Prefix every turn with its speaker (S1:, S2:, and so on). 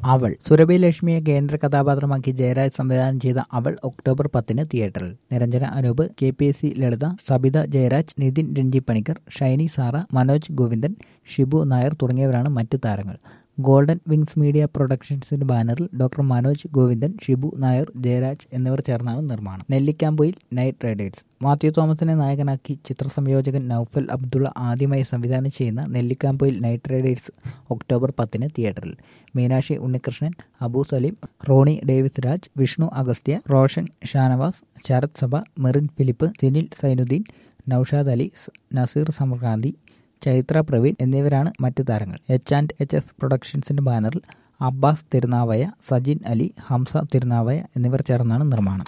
S1: അവൾ സുരഭി ലക്ഷ്മിയെ കേന്ദ്ര കഥാപാത്രമാക്കി ജയരാജ് സംവിധാനം ചെയ്ത അവൾ ഒക്ടോബർ പത്തിന് തിയേറ്ററിൽ Niranjana Anoop K P S C Lalitha Sabitha Jayaraj Nithin Renji Panicker Shiny Sara Manoj Govindan Shibu Nair തുടങ്ങിയവരാണ് മറ്റു താരങ്ങൾ ഗോൾഡൻ വിങ്സ് മീഡിയ പ്രൊഡക്ഷൻസിന്റെ ബാനറിൽ ഡോക്ടർ മനോജ് ഗോവിന്ദൻ ഷിബു നായർ ജയരാജ് എന്നിവർ ചേർന്നാണ് നിർമ്മാണം നെല്ലിക്കാമ്പൊയിൽ നൈറ്റ് റൈഡേഴ്സ് മാത്യു തോമസിനെ നായകനാക്കി ചിത്രസംയോജകൻ നൌഫൽ അബ്ദുള്ള ആദ്യമായി സംവിധാനം ചെയ്യുന്ന നെല്ലിക്കാമ്പൊയിൽ നൈറ്റ് റൈഡേഴ്സ് ഒക്ടോബർ പത്തിന് തിയേറ്ററിൽ മീനാക്ഷി ഉണ്ണികൃഷ്ണൻ അബു സലീം റോണി ഡേവിസ് രാജ് വിഷ്ണു അഗസ്ത്യ റോഷൻ ഷാനവാസ് ശരത് സഭ മെറിൻ ഫിലിപ്പ് സിനിൽ സൈനുദ്ദീൻ നൌഷാദ് അലി നസീർ സമർകാന്തി ചൈത്ര പ്രവീൺ എന്നിവരാണ് മറ്റു താരങ്ങൾ എച്ച് ആൻഡ് എച്ച് എസ് പ്രൊഡക്ഷൻസിന്റെ ബാനറിൽ അബ്ബാസ് തിരുനാവയ സജിൻ അലി ഹംസ തിരുനാവയ എന്നിവർ ചേർന്നാണ് നിർമ്മാണം